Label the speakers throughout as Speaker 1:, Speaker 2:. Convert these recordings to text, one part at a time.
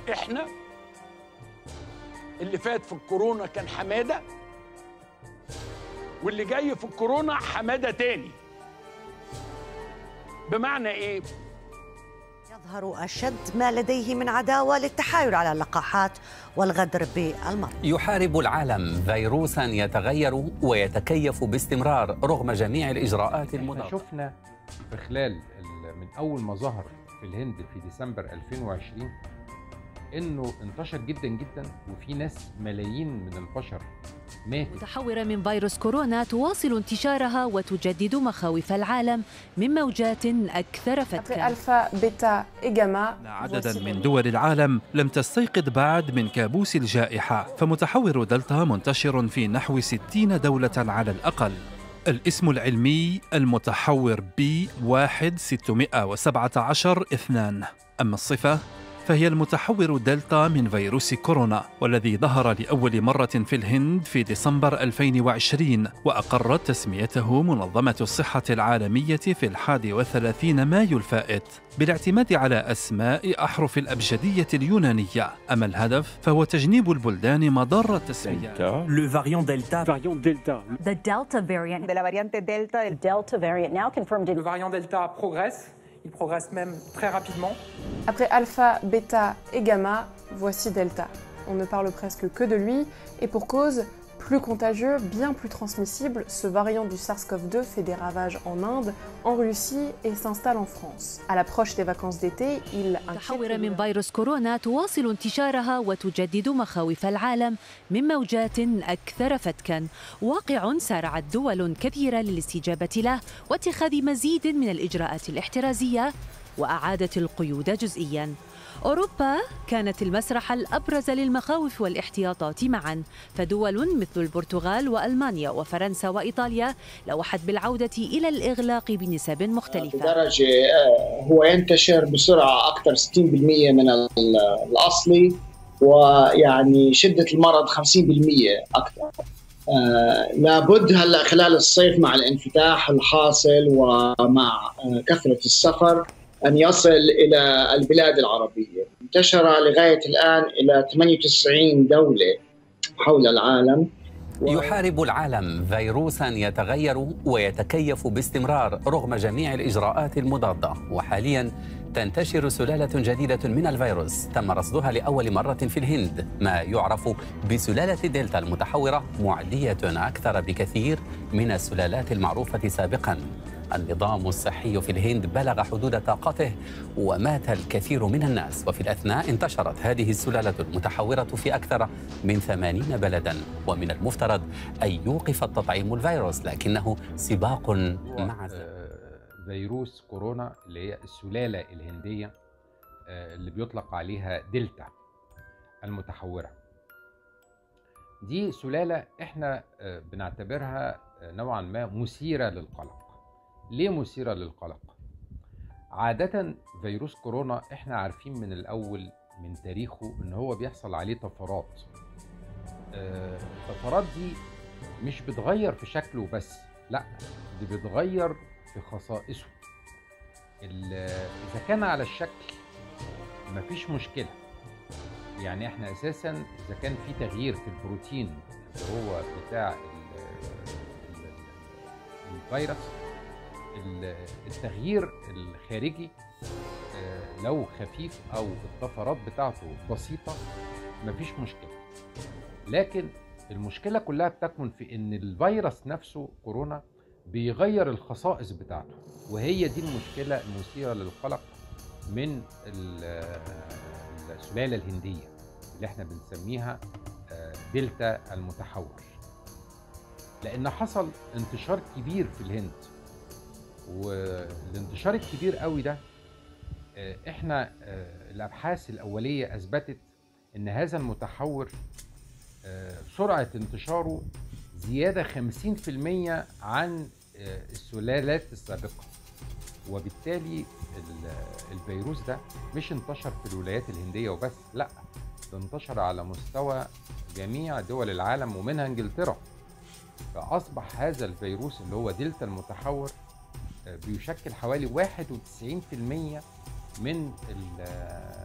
Speaker 1: احنا اللي فات في الكورونا كان حماده واللي جاي في الكورونا حماده تاني بمعنى ايه
Speaker 2: يظهر أشد ما لديه من عداوة للتحايل على اللقاحات والغدر بالمرض
Speaker 3: يحارب العالم فيروسا يتغير ويتكيف باستمرار رغم جميع الإجراءات
Speaker 4: احنا
Speaker 3: المضادة
Speaker 4: شفنا في خلال ال- من اول ما ظهر في الهند في ديسمبر 2020 انه انتشر جدا جدا وفي ناس ملايين من البشر ماتت
Speaker 5: متحورة من فيروس كورونا تواصل انتشارها وتجدد مخاوف العالم من موجات أكثر
Speaker 6: Après
Speaker 5: فتكا
Speaker 6: alpha, bêta et gamma.
Speaker 7: عددا
Speaker 6: voici
Speaker 7: من دول العالم لم تستيقظ بعد من كابوس الجائحة فمتحور دلتا منتشر في نحو 60 دولة على الأقل الاسم العلمي المتحور بي 1617 2 أما الصفة فهي المتحور دلتا من فيروس كورونا والذي ظهر لأول مرة في الهند في ديسمبر 2020 وأقرت تسميته منظمة الصحة العالمية في الحادي والثلاثين مايو الفائت بالاعتماد على أسماء أحرف الأبجدية اليونانية أما الهدف فهو تجنيب البلدان مضار التسميات
Speaker 8: Le variant Delta.
Speaker 9: variant Delta.
Speaker 10: The Delta variant.
Speaker 2: de la variante Delta
Speaker 10: The Delta variant now confirmed in
Speaker 11: Le variant Delta progresse, il progresse même très rapidement.
Speaker 6: Après alpha, bêta et gamma, voici delta. On ne parle presque que de lui, et pour cause, plus contagieux, bien plus transmissible, ce variant du SARS-CoV-2 fait des ravages en Inde, en Russie et s'installe en France. À l'approche des vacances d'été, il inquiète
Speaker 5: متحورة
Speaker 6: le
Speaker 5: من
Speaker 6: gouvernement.
Speaker 5: فيروس كورونا تواصل انتشارها وتجدد مخاوف العالم من موجات أكثر فتكا واقع سارعت دول كثيرة للاستجابة له واتخاذ مزيد من الإجراءات الاحترازية وأعادت القيود جزئياً أوروبا كانت المسرح الأبرز للمخاوف والاحتياطات معا فدول مثل البرتغال وألمانيا وفرنسا وإيطاليا لوحت بالعودة إلى الإغلاق بنسب مختلفة
Speaker 12: بدرجة آه، هو ينتشر بسرعة أكثر 60% من ال- الأصلي ويعني شدة المرض 50% أكثر آه، لابد هلا خلال الصيف مع الانفتاح الحاصل ومع آه، كثرة السفر أن يصل إلى البلاد العربية انتشر لغاية الآن إلى 98 دولة حول العالم
Speaker 3: يحارب العالم فيروسا يتغير ويتكيف باستمرار رغم جميع الإجراءات المضادة وحاليا تنتشر سلالة جديدة من الفيروس تم رصدها لأول مرة في الهند ما يعرف بسلالة دلتا المتحورة معدية أكثر بكثير من السلالات المعروفة سابقا النظام الصحي في الهند بلغ حدود طاقته ومات الكثير من الناس وفي الأثناء انتشرت هذه السلالة المتحورة في أكثر من ثمانين بلدا ومن المفترض أن يوقف التطعيم الفيروس لكنه سباق مع
Speaker 4: آه، فيروس كورونا اللي هي السلالة الهندية آه، اللي بيطلق عليها دلتا المتحورة دي سلالة احنا آه، بنعتبرها آه، نوعا ما مثيرة للقلق ليه مثيرة للقلق؟ عادة فيروس كورونا احنا عارفين من الأول من تاريخه ان هو بيحصل عليه طفرات آه، الطفرات دي مش بتغير في شكله بس لا دي بتغير في خصائصه ال- اذا كان على الشكل مفيش مشكله يعني احنا اساسا اذا كان في تغيير في البروتين اللي هو بتاع ال- ال- ال- الفيروس ال- التغيير الخارجي آه، لو خفيف او الطفرات بتاعته بسيطه مفيش مشكله لكن المشكله كلها بتكمن في ان الفيروس نفسه كورونا بيغير الخصائص بتاعته وهي دي المشكله المثيره للقلق من ال- السلاله الهنديه اللي احنا بنسميها آه، دلتا المتحور لان حصل انتشار كبير في الهند والانتشار الكبير قوي ده آه، احنا آه، الابحاث الاوليه اثبتت ان هذا المتحور آه، سرعه انتشاره زياده 50% عن آه، السلالات السابقه وبالتالي ال- الفيروس ده مش انتشر في الولايات الهنديه وبس لا ده انتشر على مستوى جميع دول العالم ومنها انجلترا فاصبح هذا الفيروس اللي هو دلتا المتحور آه، بيشكل حوالي 91% من ال- آه،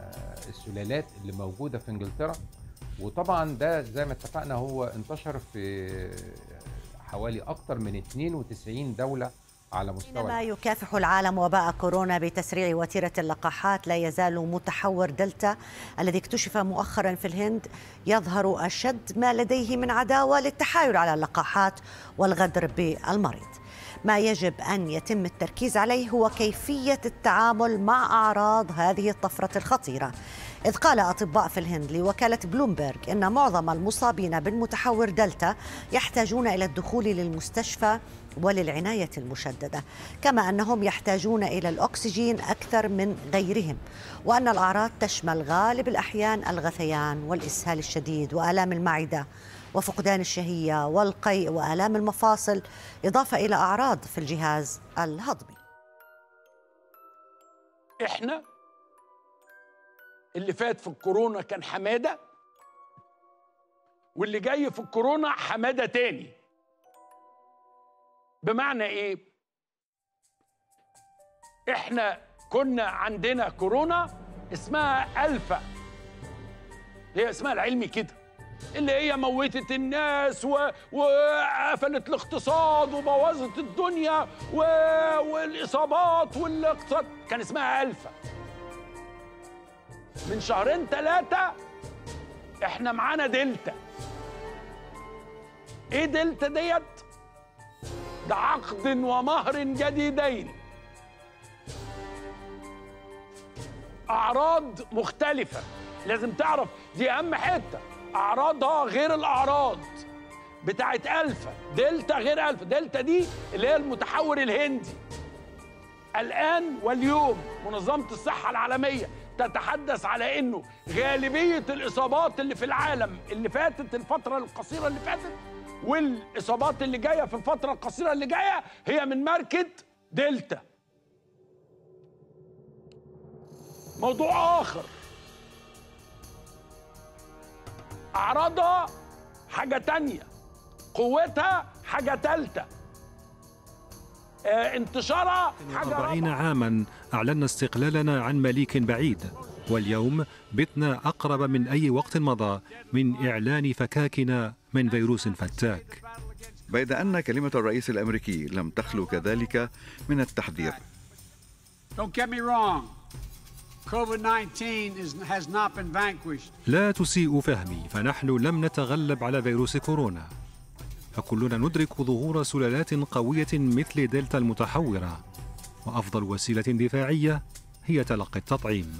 Speaker 4: السلالات اللي موجوده في انجلترا وطبعا ده زي ما اتفقنا هو انتشر في حوالي اكتر من 92 دوله على مستوى
Speaker 2: بينما يكافح العالم وباء كورونا بتسريع وتيرة اللقاحات لا يزال متحور دلتا الذي اكتشف مؤخرا في الهند يظهر أشد ما لديه من عداوة للتحايل على اللقاحات والغدر بالمريض ما يجب أن يتم التركيز عليه هو كيفية التعامل مع أعراض هذه الطفرة الخطيرة إذ قال أطباء في الهند لوكالة بلومبرج إن معظم المصابين بالمتحور دلتا يحتاجون إلى الدخول للمستشفى وللعناية المشددة كما أنهم يحتاجون إلى الأكسجين أكثر من غيرهم وأن الأعراض تشمل غالب الأحيان الغثيان والإسهال الشديد وآلام المعدة وفقدان الشهية والقيء وآلام المفاصل إضافة إلى أعراض في الجهاز الهضمي
Speaker 1: احنا اللي فات في الكورونا كان حماده واللي جاي في الكورونا حماده تاني بمعنى ايه احنا كنا عندنا كورونا اسمها الفا هي اسمها العلمي كده اللي هي موتت الناس و... وقفلت الاقتصاد وبوظت الدنيا و... والاصابات والاقتصاد كان اسمها الفا من شهرين ثلاثة احنا معانا دلتا ايه دلتا ديت ده عقد ومهر جديدين اعراض مختلفة لازم تعرف دي اهم حتة اعراضها غير الاعراض بتاعت الفا دلتا غير الفا دلتا دي اللي هي المتحور الهندي الان واليوم منظمة الصحة العالمية تتحدث على انه غالبيه الاصابات اللي في العالم اللي فاتت الفتره القصيره اللي فاتت والاصابات اللي جايه في الفتره القصيره اللي جايه هي من ماركه دلتا موضوع اخر اعراضها حاجه تانية قوتها حاجه تالتة آه انتشارها حاجه
Speaker 8: أربعين عاما أعلنا استقلالنا عن مليك بعيد واليوم بتنا أقرب من أي وقت مضى من إعلان فكاكنا من فيروس فتاك
Speaker 9: بيد أن كلمة الرئيس الأمريكي لم تخلو كذلك من التحذير
Speaker 13: Don't get me wrong. COVID-19 is, has not been vanquished.
Speaker 8: لا تسيء فهمي فنحن لم نتغلب على فيروس كورونا فكلنا ندرك ظهور سلالات قوية مثل دلتا المتحورة وأفضل وسيلة دفاعية هي تلقي التطعيم